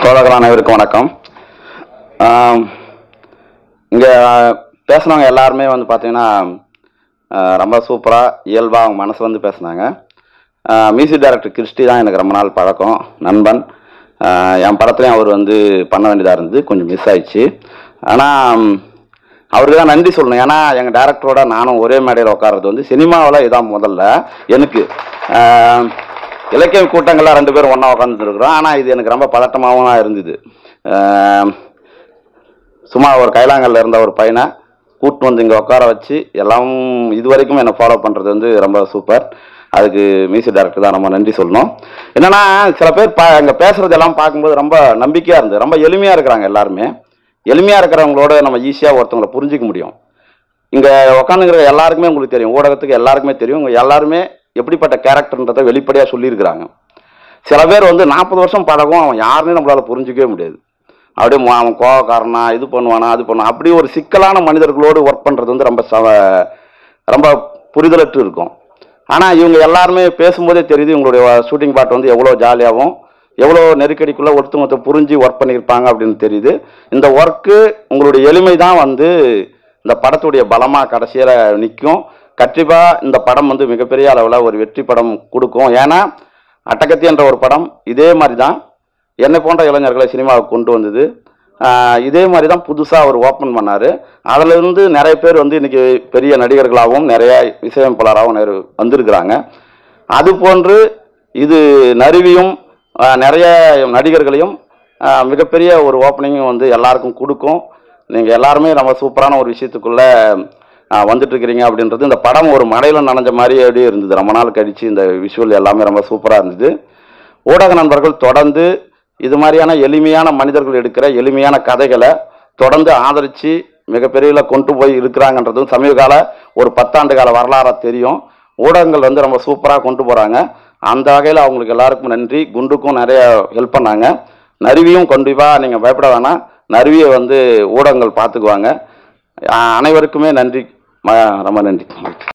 தோழர்கள் அனைவருக்கும் வணக்கம் இங்கே பேசுனவங்க எல்லாருமே வந்து பார்த்தீங்கன்னா ஆஹ் ரொம்ப சூப்பராக இயல்பாக அவங்க மனசு வந்து பேசுனாங்க மியூசிக் டைரக்டர் கிறிஸ்டி தான் எனக்கு ரொம்ப நாள் பழக்கம் நண்பன் ஆஹ் என் படத்துலையும் அவர் வந்து பண்ண வேண்டியதாக இருந்தது கொஞ்சம் மிஸ் ஆயிடுச்சு ஆனால் அவருக்கு தான் நன்றி சொல்லணும் ஏன்னா எங்கள் டேரக்டரோட நானும் ஒரே மேடையில் உட்கார்றது வந்து சினிமாவில் இதான் முதல்ல எனக்கு ஆஹ் இலக்கிய கூட்டங்கள்லாம் ரெண்டு பேரும் ஒன்றா உட்காந்துருக்குறோம் ஆனால் இது எனக்கு ரொம்ப பதட்டமாகவும் தான் இருந்தது ஆஹ் சும்மா ஒரு கைலாங்கல்ல இருந்த ஒரு பையனை கூட்டு வந்து இங்கே உட்கார வச்சு எல்லாம் இது வரைக்கும் என்னை ஃபாலோ பண்ணுறது வந்து ரொம்ப சூப்பர் அதுக்கு மியூசிக் டைரக்டர் தான் ரொம்ப நன்றி சொல்லணும் என்னன்னா சில பேர் பா இங்கே பேசுறது எல்லாம் பார்க்கும்போது ரொம்ப நம்பிக்கையாக இருந்தது ரொம்ப எளிமையாக இருக்கிறாங்க எல்லாருமே எளிமையாக இருக்கிறவங்களோட நம்ம ஈஸியாக ஒருத்தவங்களை புரிஞ்சிக்க முடியும் இங்கே உட்காந்துங்கிற எல்லாருக்குமே உங்களுக்கு தெரியும் ஊடகத்துக்கு எல்லாருக்குமே தெரியும் இவங்க எல்லாருமே எப்படிப்பட்ட கேரக்டர்ன்றதை வெளிப்படையாக சொல்லியிருக்கிறாங்க சில பேர் வந்து நாற்பது வருஷம் பழகும் அவன் யாருன்னு நம்மளால புரிஞ்சிக்கவே முடியாது அப்படியே மு- அவன் கோவக்காரனா இது பண்ணுவானா அது பண்ணுவான் அப்படி ஒரு சிக்கலான மனிதர்களோடு ஒர்க் பண்ணுறது வந்து ரொம்ப சவ ரொம்ப புரிதலற்று இருக்கும் ஆனால் இவங்க எல்லாருமே பேசும்போதே தெரியுது இவங்களுடைய ஷூட்டிங் பார்ட் வந்து எவ்வளோ ஜாலியாகவும் எவ்வளோ நெருக்கடிக்குள்ளே ஒருத்தவங்க புரிஞ்சு ஒர்க் பண்ணியிருப்பாங்க அப்படின்னு தெரியுது இந்த ஒர்க்கு உங்களுடைய எளிமை தான் வந்து இந்த படத்துடைய பலமாக கடைசியில் நிற்கும் கண்டிப்பாக இந்த படம் வந்து மிகப்பெரிய அளவில் ஒரு வெற்றி படம் கொடுக்கும் ஏன்னா அட்டகத்தி என்ற ஒரு படம் இதே மாதிரி தான் என்னை போன்ற இளைஞர்களை சினிமாவுக்கு கொண்டு வந்தது ஆஹ் இதே மாதிரி தான் புதுசாக அவர் ஓப்பன் பண்ணார் அதிலிருந்து நிறைய பேர் வந்து இன்னைக்கு பெரிய நடிகர்களாகவும் நிறைய இசையமைப்பாளராகவும் நிறைய வந்திருக்கிறாங்க அது போன்று இது நறுவியும் ஆஹ் நிறைய நடிகர்களையும் ஆஹ் மிகப்பெரிய ஒரு ஓப்பனிங்கும் வந்து எல்லாருக்கும் கொடுக்கும் நீங்கள் எல்லாருமே நம்ம சூப்பரான ஒரு விஷயத்துக்குள்ளே வந்துட்டு இருக்கிறீங்க அப்படின்றது இந்த படம் ஒரு மழையில் நனைஞ்ச மாதிரி அப்படியே இருந்தது ரொம்ப நாள் கழிச்சு இந்த விஷுவல் எல்லாமே ரொம்ப சூப்பராக இருந்தது ஊடக நண்பர்கள் தொடர்ந்து இது மாதிரியான எளிமையான மனிதர்கள் எடுக்கிற எளிமையான கதைகளை தொடர்ந்து ஆதரித்து மிகப்பெரிய கொண்டு போய் இருக்கிறாங்கன்றதும் சமீப கால ஒரு பத்தாண்டு கால வரலாறா தெரியும் ஊடகங்கள் வந்து ரொம்ப சூப்பராக கொண்டு போகிறாங்க அந்த வகையில் அவங்களுக்கு எல்லாருக்கும் நன்றி குண்டுக்கும் நிறைய ஹெல்ப் பண்ணாங்க நறுவியும் கண்டிப்பாக நீங்கள் பயப்பட வேணாம் நறுவியை வந்து ஊடகங்கள் பார்த்துக்குவாங்க அஹ் அனைவருக்குமே நன்றி ம- ரொம்ப நன்றி